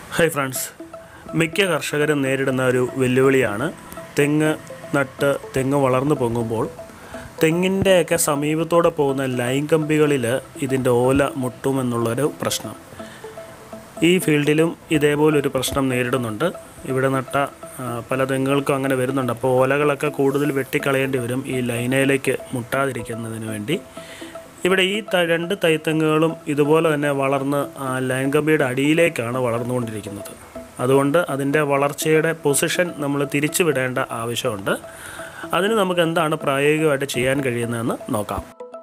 hi friends മിക്ക കർഷകരും നേരിടുന്ന ഒരു വെല്ലുവിളിയാണ് തെങ്ങ് നട്ട് തെങ്ങ് വളർന്നു പൊങ്ങുമ്പോൾ തെങ്ങിൻ്റെയൊക്കെ സമീപത്തോടെ പോകുന്ന ലൈൻ കമ്പികളിൽ ഇതിൻ്റെ ഓല മുട്ടുമെന്നുള്ളൊരു പ്രശ്നം ഈ ഫീൽഡിലും ഇതേപോലൊരു പ്രശ്നം നേരിടുന്നുണ്ട് ഇവിടെ നട്ട ആ, പല തെങ്ങുകൾക്കും അങ്ങനെ വരുന്നുണ്ട് അപ്പോൾ ഓലകളൊക്കെ കൂടുതൽ വെട്ടിക്കളയേണ്ടി വരും ഈ ലൈനയിലേക്ക് മുട്ടാതിരിക്കുന്നതിന് വേണ്ടി ഇവിടെ ഈ ത രണ്ട് തൈത്തെങ്ങുകളും ഇതുപോലെ തന്നെ വളർന്ന് ആ ലൈൻ കമ്പിയുടെ അടിയിലേക്കാണ് വളർന്നുകൊണ്ടിരിക്കുന്നത് അതുകൊണ്ട് അതിൻ്റെ വളർച്ചയുടെ പൊസിഷൻ നമ്മൾ തിരിച്ചു വിടേണ്ട ആവശ്യമുണ്ട് അതിന് നമുക്ക് എന്താണ് പ്രായോഗികമായിട്ട് ചെയ്യാൻ കഴിയുന്നതെന്ന് നോക്കാം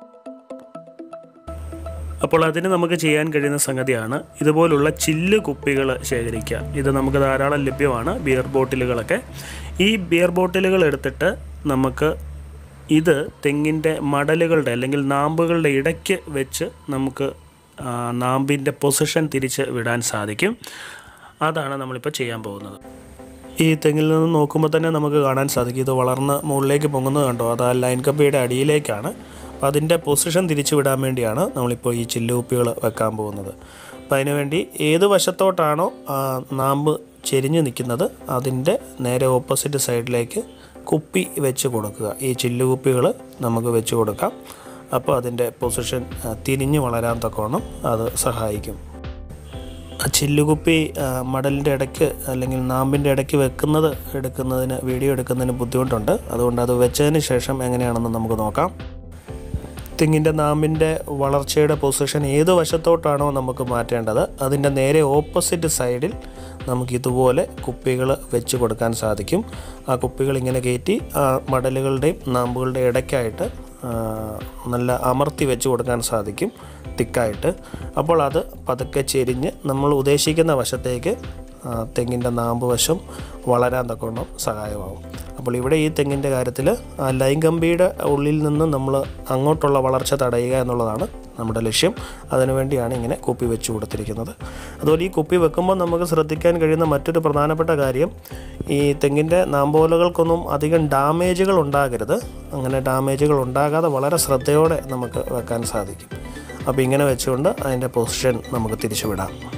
അപ്പോൾ അതിന് നമുക്ക് ചെയ്യാൻ കഴിയുന്ന സംഗതിയാണ് ഇതുപോലുള്ള ചില്ല് കുപ്പികൾ ശേഖരിക്കുക ഇത് നമുക്ക് ധാരാളം ലഭ്യമാണ് ബിയർ ബോട്ടിലുകളൊക്കെ ഈ ബിയർ ബോട്ടിലുകൾ എടുത്തിട്ട് നമുക്ക് ഇത് തെങ്ങിൻ്റെ മടലുകളുടെ അല്ലെങ്കിൽ നാമ്പുകളുടെ ഇടയ്ക്ക് വെച്ച് നമുക്ക് ആ, നാമ്പിൻ്റെ പൊസിഷൻ തിരിച്ച് വിടാൻ സാധിക്കും അതാണ് നമ്മളിപ്പോൾ ചെയ്യാൻ പോകുന്നത് ഈ തെങ്ങിൽ നിന്ന് നോക്കുമ്പോൾ തന്നെ നമുക്ക് കാണാൻ സാധിക്കും ഇത് വളർന്ന് മുകളിലേക്ക് പൊങ്ങുന്നത് കണ്ടോ അത് ആ ലൈൻ കമ്പിയുടെ അടിയിലേക്കാണ് അപ്പോൾ അതിൻ്റെ പൊസിഷൻ തിരിച്ചു വിടാൻ വേണ്ടിയാണ് നമ്മളിപ്പോൾ ഈ ചില്ലുകുപ്പികൾ വെക്കാൻ പോകുന്നത് അപ്പോൾ അതിനുവേണ്ടി ഏത് വശത്തോട്ടാണോ ആ നാമ്പ് ചെരിഞ്ഞ് നിൽക്കുന്നത് അതിൻ്റെ നേരെ ഓപ്പോസിറ്റ് സൈഡിലേക്ക് കുപ്പി വെച്ച് കൊടുക്കുക ഈ ചില്ലുകുപ്പികൾ നമുക്ക് വെച്ച് കൊടുക്കാം അപ്പോൾ അതിൻ്റെ പൊസിഷൻ ആ, തിരിഞ്ഞ് വളരാൻ തക്കവണ്ണം അത് സഹായിക്കും ആ ചില്ലുകുപ്പി ആ, മടലിൻ്റെ ഇടയ്ക്ക് അല്ലെങ്കിൽ നാമ്പിൻ്റെ ഇടയ്ക്ക് വെക്കുന്നത് എടുക്കുന്നതിന് വീഡിയോ എടുക്കുന്നതിന് ബുദ്ധിമുട്ടുണ്ട് അതുകൊണ്ട് അത് വെച്ചതിന് ശേഷം എങ്ങനെയാണെന്ന് നമുക്ക് നോക്കാം തെങ്ങിൻ്റെ നാമ്പിൻ്റെ വളർച്ചയുടെ പൊസിഷൻ ഏത് വശത്തോട്ടാണോ നമുക്ക് മാറ്റേണ്ടത് അതിൻ്റെ നേരെ ഓപ്പോസിറ്റ് സൈഡിൽ നമുക്ക് ഇതുപോലെ കുപ്പികൾ വെച്ച് കൊടുക്കാൻ സാധിക്കും ആ കുപ്പികൾ ഇങ്ങനെ കയറ്റി ആ മടലുകളുടെയും നാമ്പുകളുടെയും ഇടയ്ക്കായിട്ട് ആ, നല്ല അമർത്തി വെച്ച് കൊടുക്കാൻ സാധിക്കും തിക്കായിട്ട് അപ്പോൾ അത് പതുക്കെ ചെരിഞ്ഞ് നമ്മൾ ഉദ്ദേശിക്കുന്ന വശത്തേക്ക് ആ, തെങ്ങിൻ്റെ നാമ്പ് വശം വളരാൻ തക്കവണ്ണം സഹായമാകും അപ്പോൾ ഇവിടെ ഈ തെങ്ങിൻ്റെ കാര്യത്തിൽ ആ ലൈൻ കമ്പിയുടെ ഉള്ളിൽ നിന്ന് നമ്മൾ അങ്ങോട്ടുള്ള വളർച്ച തടയുക എന്നുള്ളതാണ് നമ്മുടെ ലക്ഷ്യം അതിനുവേണ്ടിയാണ് ഇങ്ങനെ കുപ്പി വെച്ച് കൊടുത്തിരിക്കുന്നത് അതുപോലെ ഈ കുപ്പി വെക്കുമ്പോൾ നമുക്ക് ശ്രദ്ധിക്കാൻ കഴിയുന്ന മറ്റൊരു പ്രധാനപ്പെട്ട കാര്യം ഈ തെങ്ങിൻ്റെ നാമ്പോലകൾക്കൊന്നും അധികം ഡാമേജുകൾ ഉണ്ടാകരുത് അങ്ങനെ ഡാമേജുകൾ ഉണ്ടാകാതെ വളരെ ശ്രദ്ധയോടെ നമുക്ക് വെക്കാൻ സാധിക്കും അപ്പോൾ ഇങ്ങനെ വെച്ചുകൊണ്ട് അതിൻ്റെ പൊസിഷൻ നമുക്ക് തിരിച്ചുവിടാം